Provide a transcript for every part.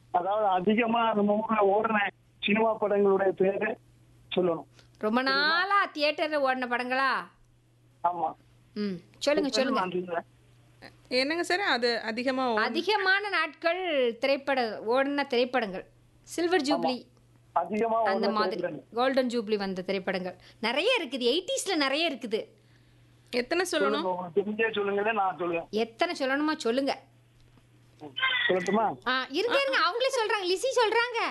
அதாவது அதிகமா நம்ம ஊர்ல ஓடுன சினிமா படங்களுடைய பேரு சொல்லணும் ரொம்ப நாளா தியேட்டர்ல ஓடின படங்களா ஆமா ம் சொல்லுங்க சொல்லுங்க நான் சொல்றேன். என்னங்க சார் அது அதிகமா ஓ- அதிகமான நாட்கள் திரைப்பட ஓடின திரைப்படங்கள் சில்வர் ஜூப்ளி அதிகமா அந்த ஓடுன மாதிரி திரைப்படங்கள். கோல்டன் ஜூப்ளி வந்த திரைப்படங்கள் நிறைய இருக்குது எயிட்டிஸ்ல நிறைய இருக்குது எத்தனை சொல்லணும் உங்களுக்கு தெரிஞ்சே சொல்லுங்க நான் சொல்லுவேன் எத்தனை சொல்லணுமா சொல்லுங்க சொல்லட்டுமா ஆ இருங்க இருங்க அவங்களே சொல்றாங்க லிசி சொல்றாங்க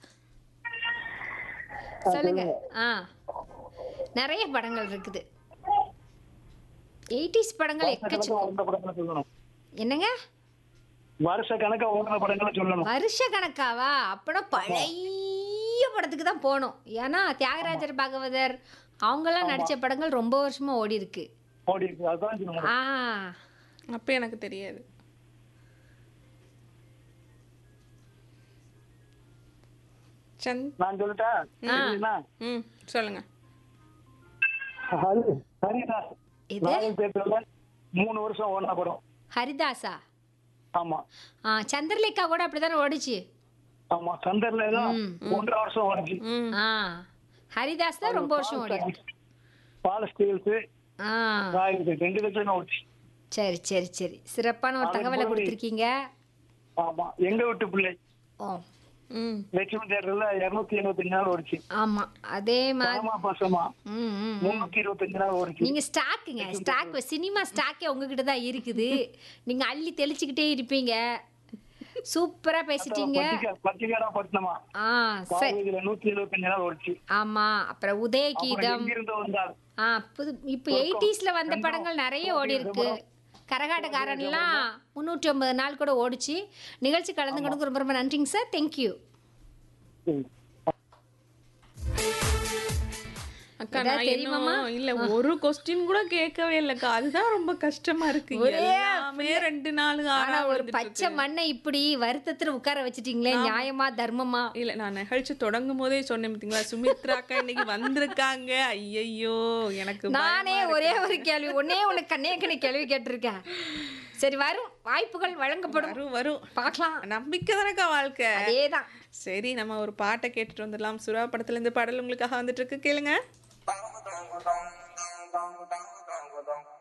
சொல்லுங்க ஆ நிறைய படங்கள் இருக்குது எயிட்டிஸ் படங்கள் வருஷ கணக்கா எக்கச்சக்கம் ஓடுன படங்களை சொல்லணும் என்னங்க வருஷ கணக்கா ஓடுன படங்களை சொல்லணும் வருஷ கணக்காவா அப்பனா பழைய படத்துக்கு தான் போகணும் ஏன்னா தியாகராஜர் பாகவதர் அவங்கெல்லாம் நடிச்ச படங்கள் ரொம்ப வருஷமா ஓடி இருக்கு ஓடி இருக்கு அதுதான் சொல்லணும் ஆ அப்ப எனக்கு தெரியாது சந்த் நான் சொல்லிட்டா தெரியுமா? ம் சொல்லுங்க ஹரி- ஹரிதாஸ் எது? நாகல் தேட்டர்ல மூணு வருஷம் ஓடின படம் ஹரிதாஸா ஆமா ஆ சந்திரலேகா கூட அப்படிதானே ஓடிச்சு ஆமா சந்தர்ல தான் ஒன்றரை வருஷம் ஓடிச்சு ம் ஆ ஹரிதாஸ் தான் ரொம்ப வருஷம் ஓடி இருக்கு பால் ஸ்டீல்ஸ் ஆ ராயல் ரெண்டு லட்சம் ஓடிச்சு சரி சரி சரி சிறப்பான ஒரு தகவலை கொடுத்துருக்கீங்க ஆமா எங்க வீட்டு பிள்ளை ஓ ம் லட்சுமி தேட்டர்ல இருநூத்தி எழுபத்தஞ்சு நாள் ஓடிச்சு ஆமா அதே மாதிரி ஆமா பசமா ம் ம் முன்னூத்தி இருபத்தஞ்சு நாள் ஓடிச்சு நீங்க ஸ்டாக்குங்க ஸ்டாக் சினிமா ஸ்டாக்கே உங்ககிட்ட தான் இருக்குது நீங்க அள்ளி தெளிச்சுக்கிட்டே இருப்பீங்க சூப்பரா பேசிட்டீங்க பத்திரிகாடா பட்டினமா ஆ சரி காலேஜ்ல நூத்தி எழுபத்தஞ்சு நாள் ஓடிச்சு ஆமா அப்புறம் உதய அப்புறம் கீதம் எங்கிருந்து வந்தால் ஆ புது இப்போ எயிட்டிஸ்ல வந்த படங்கள் நிறைய ஓடி இருக்கு கரகாட்டக்காரன்லாம் முந்நூற்றி ஐம்பது நாள் கூட ஓடிச்சு நிகழ்ச்சி கலந்துக்கணுக்கு ரொம்ப ரொம்ப நன்றிங்க சார் தேங்க்யூ அக்கா ஏதாவது நான் தெரியுமாம்மா? இன்னும் இல்ல ஒரு கொஸ்டின் கூட கேட்கவே இல்லக்கா அதுதான் ரொம்ப கஷ்டமா இருக்கு எல்லாமே ரெண்டு நாலு ஆனா ஆனா ஒரு பச்சை மண்ணை இப்படி வருத்தத்துல உட்கார வச்சிட்டீங்களே நியாயமா தர்மமா இல்ல நான் நிகழ்ச்சி தொடங்கும் போதே சொன்னேன் பாத்தீங்களா சுமித்ரா அக்கா இன்னைக்கு வந்திருக்காங்க ஐயையோ எனக்கு நானே ஒரே ஒரு கேள்வி ஒன்னே ஒண்ணு கண்ணே கண்ணே கேள்வி கேட்டிருக்கேன் சரி வரும் வாய்ப்புகள் வழங்கப்படும் வரும் வரும் பார்க்கலாம் நம்பிக்கை தானக்கா வாழ்க்கை அதேதான் சரி நம்ம ஒரு பாட்டை கேட்டுட்டு வந்துடலாம் சுறா படத்துல இருந்து பாடல் உங்களுக்காக வந்துட்டு இருக்கு கேளுங்க Dang dang dang dang dang dang dang dang